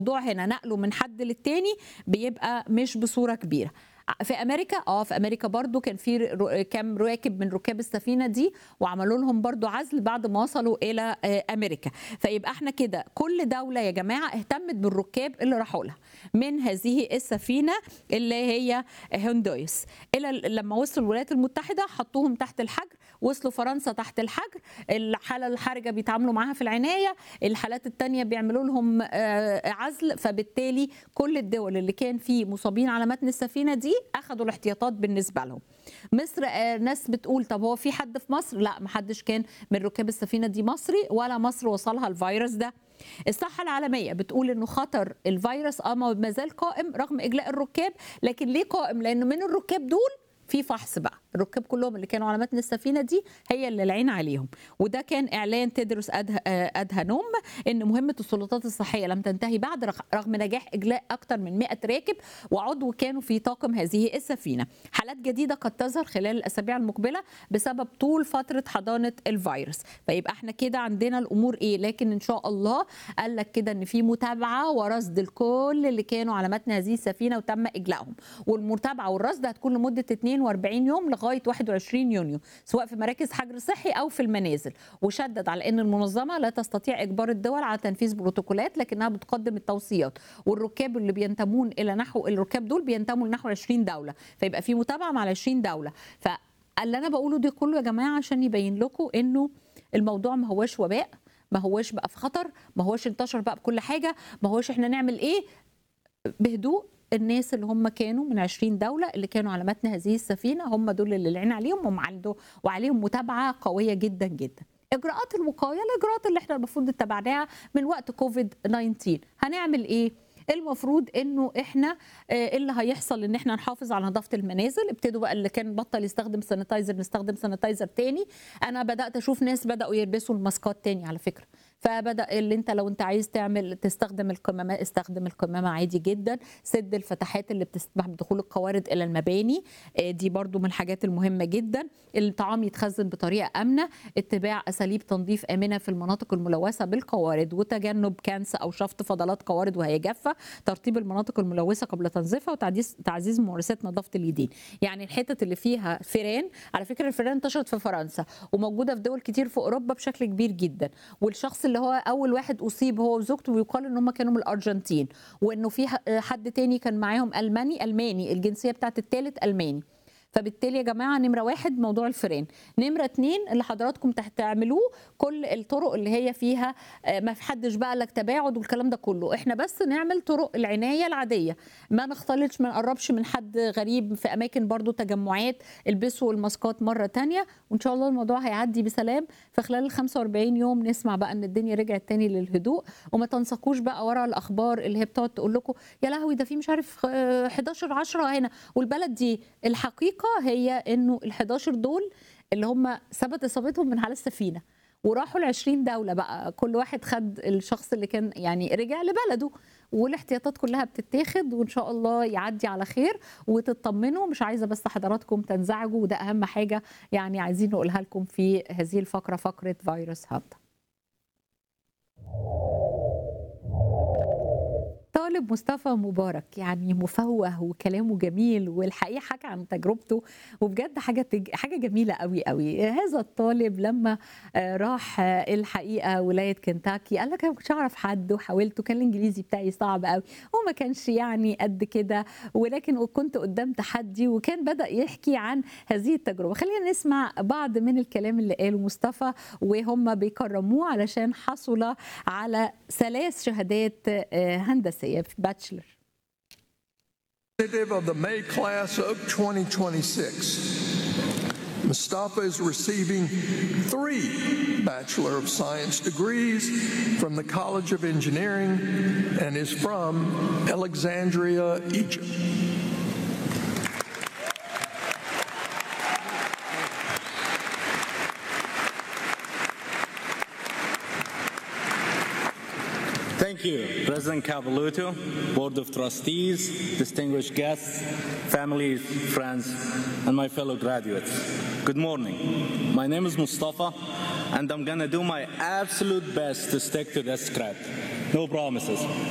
الموضوع هنا نقله من حد للتاني بيبقى مش بصوره كبيره في امريكا اه في امريكا برضو كان في رو- كام راكب من ركاب السفينه دي وعملوا لهم برضو عزل بعد ما وصلوا الى آه، امريكا فيبقى احنا كده كل دوله يا جماعه اهتمت بالركاب اللي راحوا لها من هذه السفينه اللي هي هوندويس الى ال- لما وصلوا الولايات المتحده حطوهم تحت الحجر وصلوا فرنسا تحت الحجر الحاله الحرجه بيتعاملوا معاها في العنايه الحالات التانية بيعملوا لهم آه، عزل فبالتالي كل الدول اللي كان فيه مصابين على متن السفينه دي اخذوا الاحتياطات بالنسبه لهم مصر آه، ناس بتقول طب هو في حد في مصر لا محدش كان من ركاب السفينه دي مصري ولا مصر وصلها الفيروس ده الصحة العالمية بتقول انه خطر الفيروس اه ما زال قائم رغم اجلاء الركاب لكن ليه قائم لانه من الركاب دول في فحص بقى الركاب كلهم اللي كانوا على متن السفينه دي هي اللي العين عليهم وده كان اعلان تدرس أده... آه، ادهانوم ان مهمه السلطات الصحيه لم تنتهي بعد رغ- رغم نجاح اجلاء اكثر من 100 راكب وعضو كانوا في طاقم هذه السفينه حالات جديده قد تظهر خلال الاسابيع المقبله بسبب طول فتره حضانه الفيروس فيبقى احنا كده عندنا الامور ايه لكن ان شاء الله قال لك كده ان في متابعه ورصد الكل اللي كانوا على متن هذه السفينه وتم اجلائهم والمتابعه والرصد هتكون لمده 42 يوم لغايه 21 يونيو سواء في مراكز حجر صحي او في المنازل وشدد على ان المنظمه لا تستطيع اجبار الدول على تنفيذ بروتوكولات لكنها بتقدم التوصيات والركاب اللي بينتمون الى نحو الركاب دول بينتموا لنحو 20 دوله فيبقى في متابعه مع ال 20 دوله فاللي انا بقوله ده كله يا جماعه عشان يبين لكم انه الموضوع ما هواش وباء ما هواش بقى في خطر ما هواش انتشر بقى بكل حاجه ما هواش احنا نعمل ايه بهدوء الناس اللي هم كانوا من 20 دولة اللي كانوا على متن هذه السفينة هم دول اللي العين عليهم هم عنده وعليهم متابعة قوية جدا جدا إجراءات الوقاية الإجراءات اللي احنا المفروض اتبعناها من وقت كوفيد 19 هنعمل إيه؟ المفروض انه احنا آه، اللي هيحصل ان احنا نحافظ على نظافه المنازل ابتدوا بقى اللي كان بطل يستخدم سانيتايزر نستخدم سانيتايزر تاني انا بدات اشوف ناس بداوا يلبسوا الماسكات تاني على فكره فبدا اللي انت لو انت عايز تعمل تستخدم القمامه استخدم القمامه عادي جدا سد الفتحات اللي بتسمح بدخول القوارض الى المباني آه، دي برضو من الحاجات المهمه جدا الطعام يتخزن بطريقه امنه اتباع اساليب تنظيف امنه في المناطق الملوثه بالقوارض وتجنب كنس او شفط فضلات قوارض وهي جافه ترطيب المناطق الملوثه قبل تنظيفها وتعزيز تعزيز ممارسات نظافه اليدين يعني الحتت اللي فيها فيران على فكره الفيران انتشرت في فرنسا وموجوده في دول كتير في اوروبا بشكل كبير جدا والشخص اللي هو اول واحد اصيب هو وزوجته ويقال ان هم كانوا من الارجنتين وانه في ح- حد تاني كان معاهم الماني الماني الجنسيه بتاعت الثالث الماني فبالتالي يا جماعه نمره واحد موضوع الفيران نمره اتنين اللي حضراتكم تحت تعملوه كل الطرق اللي هي فيها آه، ما في حدش بقى لك تباعد والكلام ده كله احنا بس نعمل طرق العنايه العاديه ما نختلطش ما نقربش من حد غريب في اماكن برضو تجمعات البسوا الماسكات مره تانية وان شاء الله الموضوع هيعدي بسلام في خلال ال 45 يوم نسمع بقى ان الدنيا رجعت تاني للهدوء وما تنسقوش بقى ورا الاخبار اللي هي بتقعد تقول لكم يا لهوي ده في مش عارف آه، 11 10 هنا والبلد دي الحقيقه هي انه ال 11 دول اللي هم ثبت اصابتهم من على السفينه وراحوا ل 20 دوله بقى كل واحد خد الشخص اللي كان يعني رجع لبلده والاحتياطات كلها بتتاخد وان شاء الله يعدي على خير وتطمنوا مش عايزه بس حضراتكم تنزعجوا وده اهم حاجه يعني عايزين نقولها لكم في هذه الفقره فقره فيروس هاب طالب مصطفى مبارك يعني مفوه وكلامه جميل والحقيقه حكى عن تجربته وبجد حاجه تج... حاجه جميله قوي قوي هذا الطالب لما آه، راح آه، الحقيقه ولايه كنتاكي قال لك انا ما كنتش اعرف حد وحاولت وكان الانجليزي بتاعي صعب قوي وما كانش يعني قد كده ولكن كنت قدام تحدي وكان بدا يحكي عن هذه التجربه خلينا نسمع بعض من الكلام اللي قاله مصطفى وهم بيكرموه علشان حصل على ثلاث شهادات آه، هندسيه في باتشلر Representative of the May class of 2026. Mustafa is receiving three Bachelor of Science degrees from the College of Engineering and is from Alexandria, Egypt. Thank you, President Cavaluto, Board of Trustees, distinguished guests, families, friends, and my fellow graduates. Good morning. My name is Mustafa, and I'm gonna do my absolute best to stick to this script. No promises.